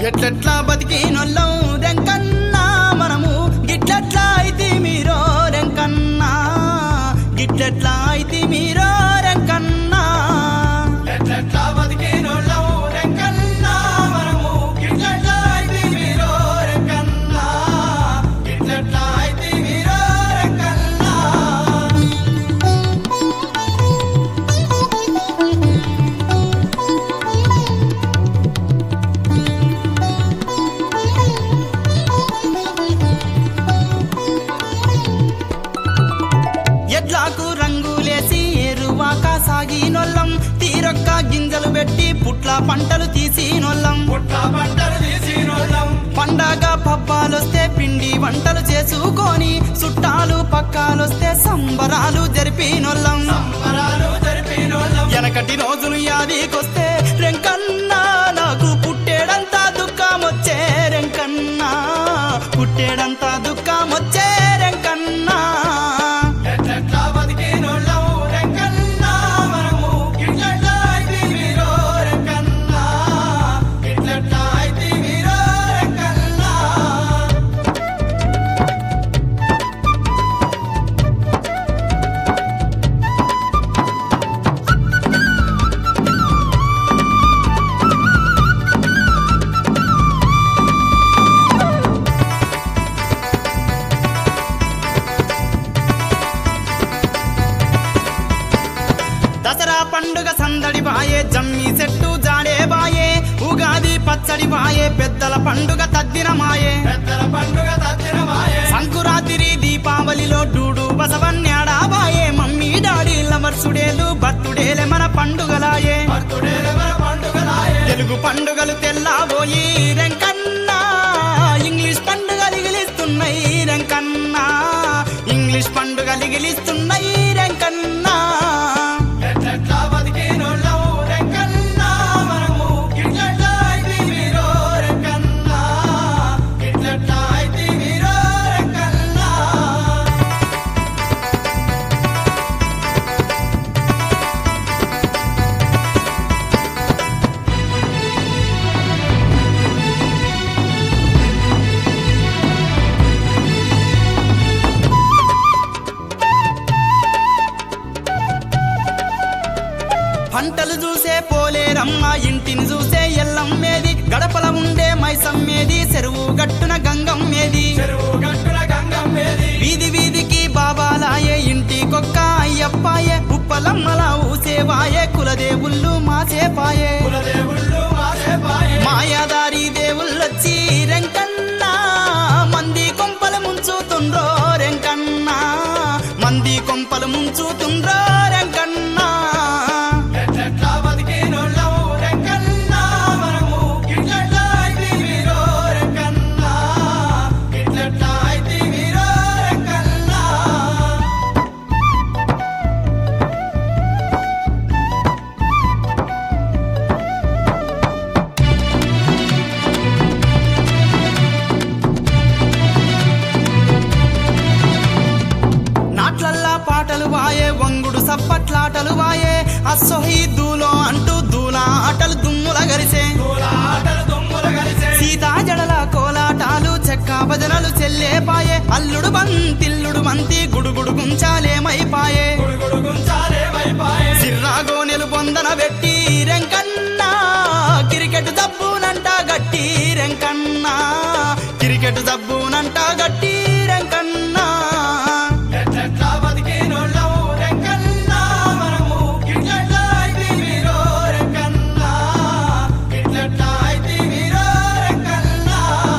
ఎట్లెట్లా బతికినొల్లం రెంకన్నా మనము గిట్లెట్లా అయితే మీరో రెంకన్నా గిట్లెట్లా అయితే మీరో రెంకన్నా ఎట్లెట్లా బతికినొల్లం రెంకన్నా మనము గిట్లెట్లా అయితే మీరో రెంకన్నా గిట్లెట్లా అయితే మీరో రెంకన్నా ఎడ్లాకు రంగులేసి ఎరువాక సాగినొల్లం తీరొక్క గింజలు పెట్టి పుట్ల పంటలు తీసినొల్లం పుట్ల పంటలు తీసినోళ్ళం పండగ పబ్బాలొస్తే పిండి వంటలు చేసుకొని చుట్టాలు పక్కాలొస్తే సంబరాలు జరిపినొల్లం సంబరాలు జరిపినోళ్ళం వెనకటి రోజులు యాదికొస్తే రెంకన్నా నాకు పుట్టేడంతా దుఃఖమొచ్చే రెంకన్నా పుట్టేడంతా దుఃఖమొచ్చే రెంకన్నా ఎట్లెట్లా బతికినోళ్ళం రెంకన్నా మనము గిట్లెట్లా అయితే మీరో రెంకన్నా గిట్లెట్లా అయితే మీరో రెంకన్నా దసరా పండుగ సందడి బాయే జమ్మి చెట్టు జాడే బాయే ఉగాది పచ్చడి బాయే పెద్దల పండుగ తద్దిన మాయే పెద్దల పండుగ తద్దినమాయే సంకురాతిరి దీపావళిలో డూడు బసవన్యాడా బాయే మమ్మీ డాడీ లవర్సుడేలు బర్తుడేలే మన పండుగలాయే భక్తుడేల మన పండుగలాయే తెలుగు పండుగలు తెల్లాబోయి రెంకన్నా ఇంగ్లీష్ పండుగలు గిలిస్తున్నాయి రెంకన్నా ఇంగ్లీష్ పండుగలు గిలిస్తున్నాయి రెంకన్నా ఎట్లెట్లా బతికినోళ్ళం రెంకన్నా మనము గిట్లెట్లా అయితే మీరో రెంకన్నా గిట్లెట్లా అయితే మీరో రెంకన్నా పంటలు చూసే పోలేరమ్మ ఇంటిని చూసే ఎల్లమ్మేది గడపల ఉండే మైసమ్మేది చెరువు గట్టున గంగమ్మేది చెరువు గట్టున గంగమ్మేది వీధి వీధికి బాబాలాయే ఇంటికొక్క అయ్యప్పాయే ఉప్పలమ్మలా ఊసేవాయే కులదేవుళ్ళు మాసేపాయే కులదేవుళ్ళు మాసేపాయే మాయాదారి దేవుళ్ళొచ్చి రెంకన్నా మంది కొంపలు ముంచుతుండ్రో రెంకన్నా మంది కొంపలు ముంచుతుండ్రో రెంకన్నా ఎట్లెట్లా బతికినోళ్ళం రెంకన్నా మనము గిట్లెట్లా అయితే మీరో రెంకన్నా గిట్లెట్లా అయితే మీరో రెంకన్నా నాట్లల్లా పాటలు వాయే వంగుడు సప్పట్లాటలు వాయే అస్సొహీదూలో అంటూ దూల ఆటలు దుమ్ముల గరిసే పూల ఆటలు దుమ్ములు కలిసే సీతా జడల కోలాటాలు చెక్క భజనలు చెల్లేపాయే అల్లుడు బంతిల్లుడు బంతి గుడుగుడు గుంచాలేమైపాయే గుడుగుడు గుంచాలే వైపాయే సిర్రాగోనెలు పొందన పెట్టి రెంకన్నా క్రికెట్ జబ్బునంట గట్టి రెంకన్నా క్రికెట్ జబ్బునంట గట్టి రెంకన్నా ఎట్లెట్లా బతికినోళ్ళం రెంకన్నా మనము గిట్లెట్లా అయితే మీరో రెంకన్నా గిట్లెట్లా అయితే మీరో రెంకన్నా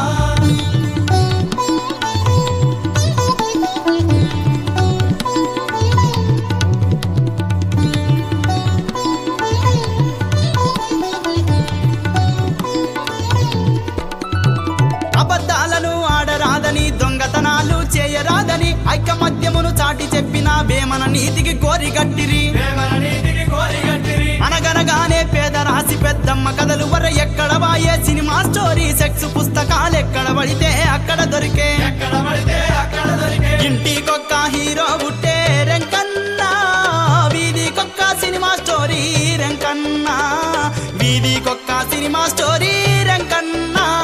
అబద్ధాలను ఆడరాదని దొంగతనాలు చేయరాదని ఐకమత్యమును చాటి చెప్పిన వేమన నీతికి కోరిగట్టిరి ప్రేమల నీతికి కోరిగట్టిరి అనగనగానే పేద రాసి పెద్దమ్మ కథలు వర ఎక్కడ వాయే సినిమా స్టోరీ సెక్స్ పుస్తకాలు ఎక్కడ పడితే అక్కడ దొరికే ఎక్కడ పడితే అక్కడ దొరికే ఇంటికొక్క హీరో పుట్టే రెంకన్నా వీధికొక్క సినిమా స్టోరీ రెంకన్నా వీధికొక్క సినిమా స్టోరీ రెంకన్నా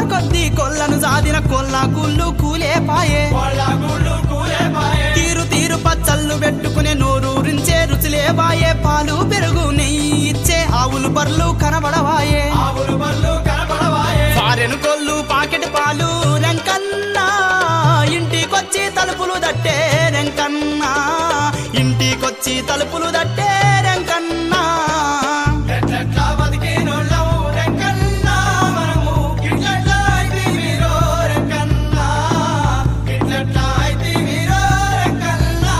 కొద్ది కొల్లను సాదిన కొల్ల కుళ్ళు కూలే పాయే కోళ్ళ గుళ్ళు కూలే పాయే తీరు తీరు పచ్చళ్ళు పెట్టుకునే నోరూరించే రుచులే బాయే పాలు పెరుగు నెయ్యి ఇచ్చే ఆవులు బర్లు కనబడవాయే ఆవులు బళ్ళు కనపడవాయే ఫారెన్ కొల్లు పాకెట్ పాలు రెంకన్నా ఇంటికొచ్చి తలుపులు దట్టే రెంకన్నా ఇంటికొచ్చి తలుపులు దట్టే రెంకన్నా ఎట్లెట్లా బతికినోళ్ళం రెక్కన్నా మనము ఇట్లెట్లా అయితే మీరో రెక్కన్నా ఇట్లెట్లా అయితే మీరో రెక్కన్నా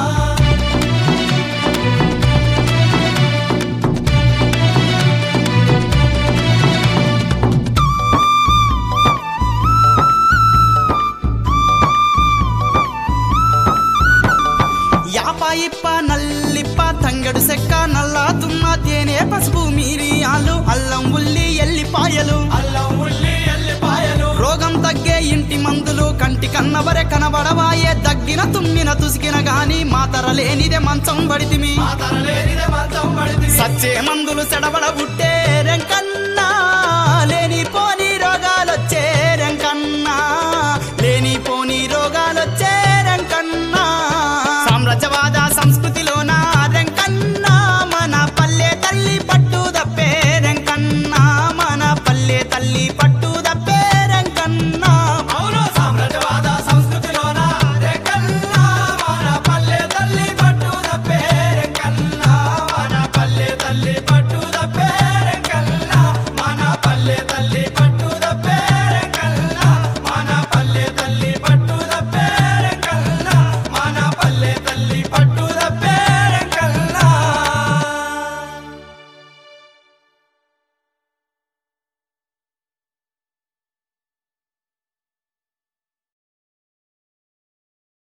యాప ఇప్ప నల్లిప్ప తంగడు సెక్క నల్ల తుమ్మ తేనె పసుపు మీరియాలు అల్లం ఉల్లి ఎల్లిపాయలు అల్లం ఉల్లి ఎల్లిపాయలు రోగం తగ్గే ఇంటి మందులు కంటి కన్నవరె కనబడవాయే దగ్గిన తుమ్మిన తుసికిన గాని మాతర లేనిదే మంచం పడితిమి మా తరలేనిదే మంచం పడితే సచ్చే మందులు సెడబడ బుట్టే రెంకన్నా లేని పోని రోగాలొచ్చే రెంకన్నా లేని పోని రోగాలొచ్చే రెంకన్నా సామ్రాజ్యవాద సంస్కృతిలోన రెంకన్నా మన పల్లె తల్లి పట్టు దప్పే రెంకన్నా మన పల్లె తల్లి పట్టు దప్పే రెంకన్నా అవును సామ్రాజ్యవాద సంస్కృతిలోన రెక్కన్నా మన పల్లె తల్లి పట్టు తప్పే రెక్కన్నా మన పల్లె తల్లి పట్టు